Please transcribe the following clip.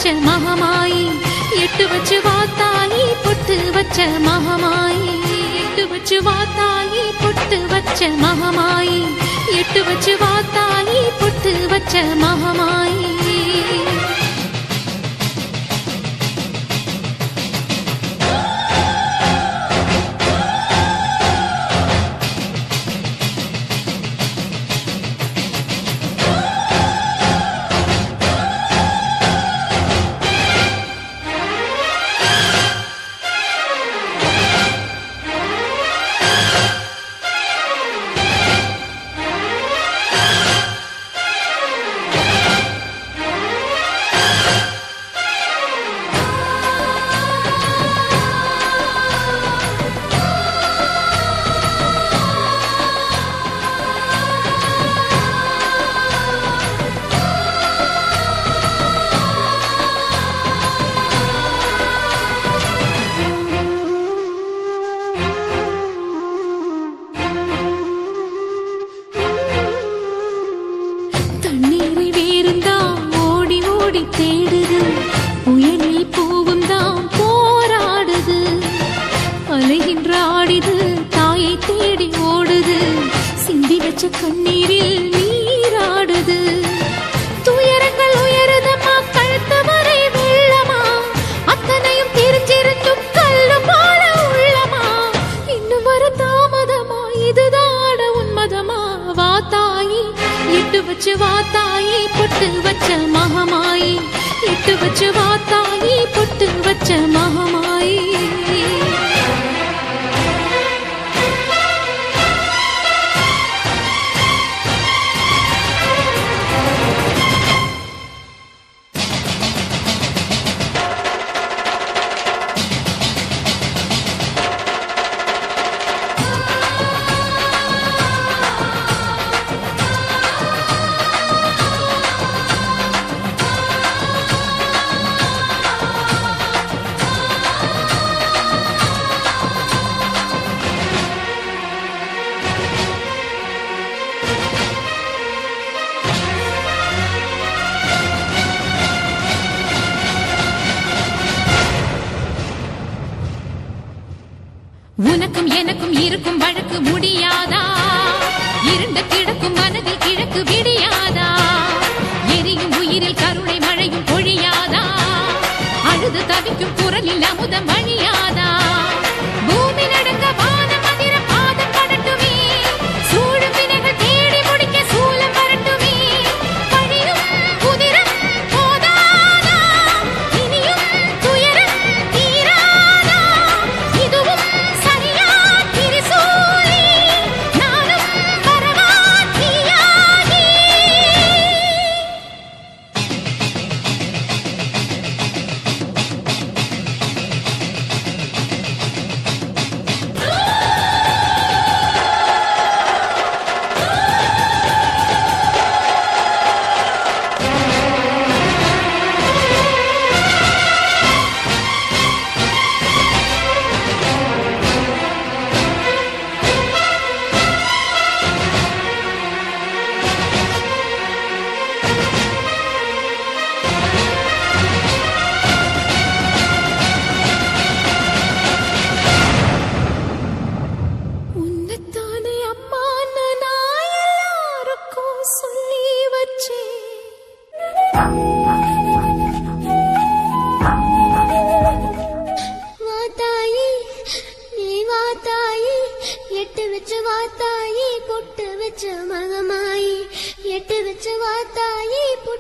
வச்ச மகமாயி எட்டு வச்சு வாத்தாயி பொட்டு வச்ச மகமாயி எட்டு வச்சு வாத்தாயி பொட்டு வச்ச மகமாயி எட்டு வச்சு வாத்தாயி பொட்டு வச்ச மகமாயி தண்ணீரை வேறுந்தான் ஓடி ஓடி தேடுது புயலில் பூவும் தான் போராடுது அலைகின்ற ஆடிது தாயை தேடி ஓடுது சிந்தி வச்ச கண்ணீரில் நீராடுது துயரங்கள் உயருதம்மா கழுத்து வரை வெள்ளமா அத்தனையும் தெரிஞ்சிருந்தும் கல்லு போல உள்ளமா இன்னும் வர தாமதமா இதுதாட உன்மதமா வா தாயி எட்டு வச்சு வா தாயி பொட்டு வச்ச மகமாயி எட்டு வச்சு வா தாயி பொட்டு வச்ச மகமாயி உனக்கும் எனக்கும் இருக்கும் வழக்கு முடியாதா இருண்ட கிடக்கும் மனதில் கிழக்கு விடியாதா எரியும் உயிரில் கருணை மழையும் பொழியாதா அழுது தவிக்கும் குரலில் அமுதம் வழியாதா பூமி நடக்க வானம் அதிர பாதம் படட்டுமே சூழும் வினைகள் தேடி முடிக்க சூலம் வரட்டுமே பழியும் குதிரம் போதாதா இனியும் துயரம் தீராதா இதுவும் சரியா திரிசூலி நானும் வரவா தீயாகி உன்னைத்தானே அம்மா நான் எல்லாருக்கும் சொல்லி வாத்தாயி நீ வாத்தாயி எட்டு வச்சு வாத்தாயி பொட்டு வச்ச மகமாயி எட்டு வச்சு வாத்தாயி பொட்டு